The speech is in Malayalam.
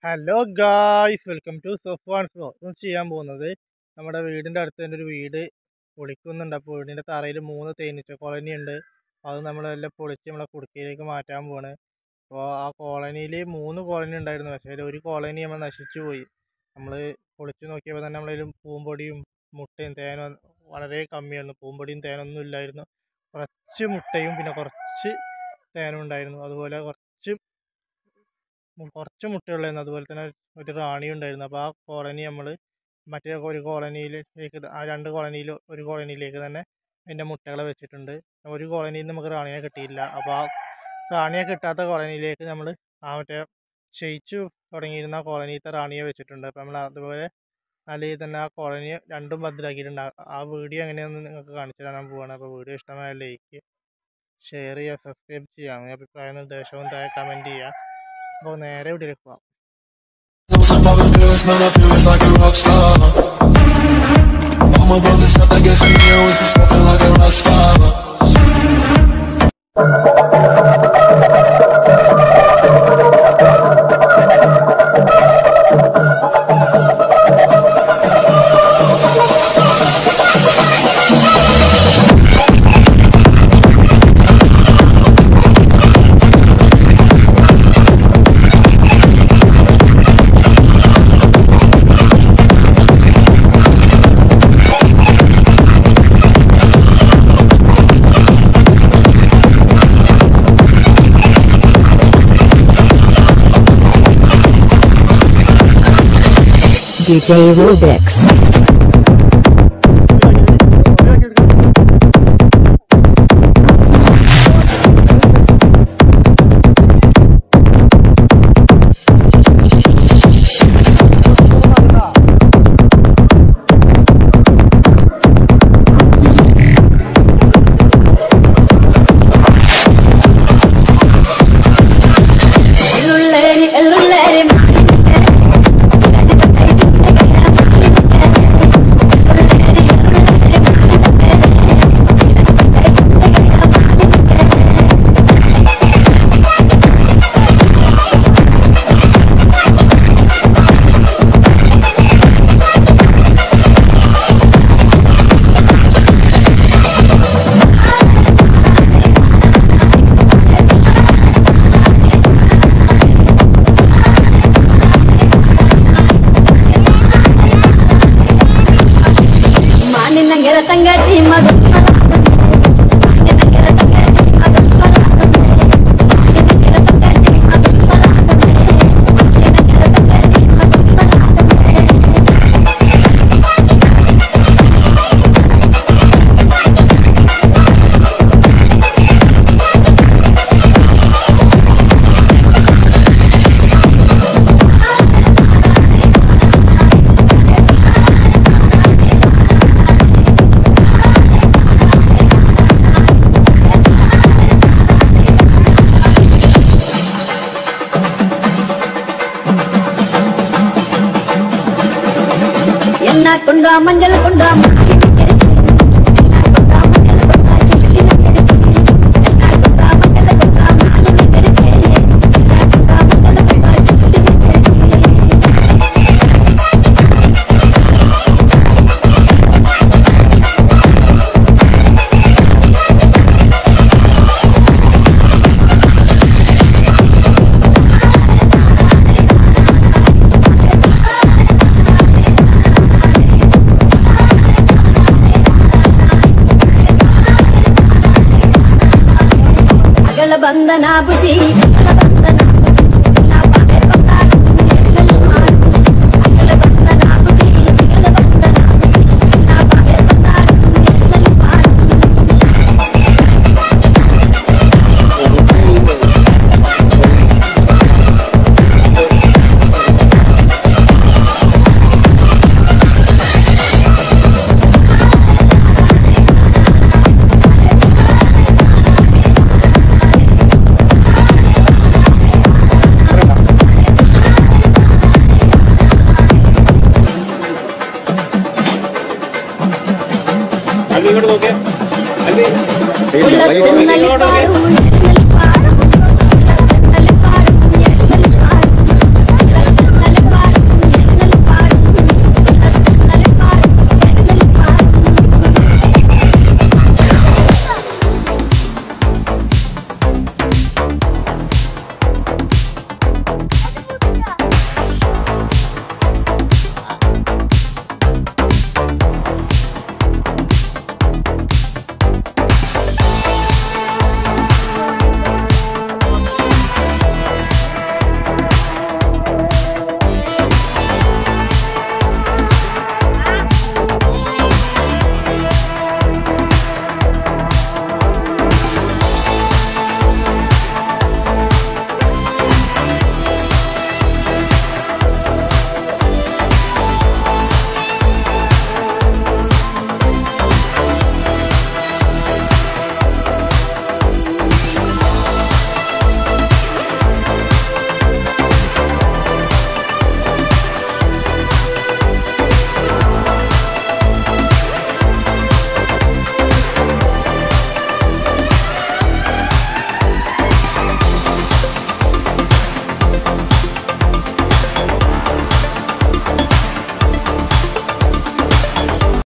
Hello guys welcome to Sofwan flow ഇന്ന് ചെയ്യാൻ പോകുന്നത് നമ്മുടെ വീടിൻ്റെ അടുത്ത് തന്നെ ഒരു വീട് പൊളിക്കുന്നുണ്ട് അപ്പോൾ വീടിൻ്റെ തറയിൽ മൂന്ന് തേനീച്ച കോളനി ഉണ്ട് അത് നമ്മളെല്ലാം പൊളിച്ച് നമ്മളെ കുടുക്കയിലേക്ക് മാറ്റാൻ പോവാണ് അപ്പോൾ ആ കോളനിയിൽ മൂന്ന് കോളനി ഉണ്ടായിരുന്നു പക്ഷേ അതിൽ ഒരു കോളനി നമ്മൾ നശിച്ചു പോയി നമ്മൾ പൊളിച്ച് നോക്കിയപ്പോൾ തന്നെ നമ്മളതിൽ പൂമ്പൊടിയും മുട്ടയും തേനും വളരെ കമ്മിയായിരുന്നു പൂമ്പൊടിയും തേനൊന്നും ഇല്ലായിരുന്നു കുറച്ച് മുട്ടയും പിന്നെ കുറച്ച് തേനും ഉണ്ടായിരുന്നു അതുപോലെ കുറച്ച് മു- കുറച്ച് മുട്ടയുള്ളായിരുന്നു അതുപോലെ തന്നെ ഒരു റാണിയും ഉണ്ടായിരുന്നു അപ്പോൾ ആ കോളനി നമ്മൾ മറ്റേ ഒരു കോളനിയിലേക്ക് ആ രണ്ട് കോളനിയിൽ ഒരു കോളനിയിലേക്ക് തന്നെ അതിൻ്റെ മുട്ടകളെ വെച്ചിട്ടുണ്ട് ഒരു കോളനിയിൽ നിന്ന് നമുക്ക് റാണിയെ കിട്ടിയില്ല അപ്പോൾ ആ റാണിയെ കിട്ടാത്ത കോളനിയിലേക്ക് നമ്മൾ ആ മറ്റേ ക്ഷയിച്ചു തുടങ്ങിയിരുന്ന കോളനിയിലത്തെ റാണിയെ വെച്ചിട്ടുണ്ട് അപ്പോൾ നമ്മൾ അതുപോലെ നല്ല രീതിയിൽ തന്നെ ആ കോളനി രണ്ടും ഭദ്രമാക്കിയിട്ടുണ്ട് ആ- ആ വീഡിയോ എങ്ങനെയാണെന്ന് നിങ്ങൾക്ക് കാണിച്ചു തരാൻ പോവാണ് അപ്പോൾ വീഡിയോ ഇഷ്ടമായ ലൈക്ക് ഷെയർ ചെയ്യുക സബ്സ്ക്രൈബ് ചെയ്യുക അങ്ങനെ അഭിപ്രായ നിർദ്ദേശവും താഴെ കമൻറ്റ് ചെയ്യുക അപ്പോൾ നേരെ വീട്ടിലേക്ക് പോകാം I'm popping pills, man, I feel it's like a rock star. All my brothers got that gas in the air, was smoking like a rock star. DJ Rubix. എള്ളുള്ളേരി എള്ളുള്ളേരി മാനിന്നങ്കര തങ്കട്ടി മധു എണ്ണ കൊണ്ടാ മഞ്ഞൾ കൊണ്ടാ ಮಗಳ ಬಂದನ ಬುಜಿ ഉള്ളത്തിൽ നലിപ്പാടും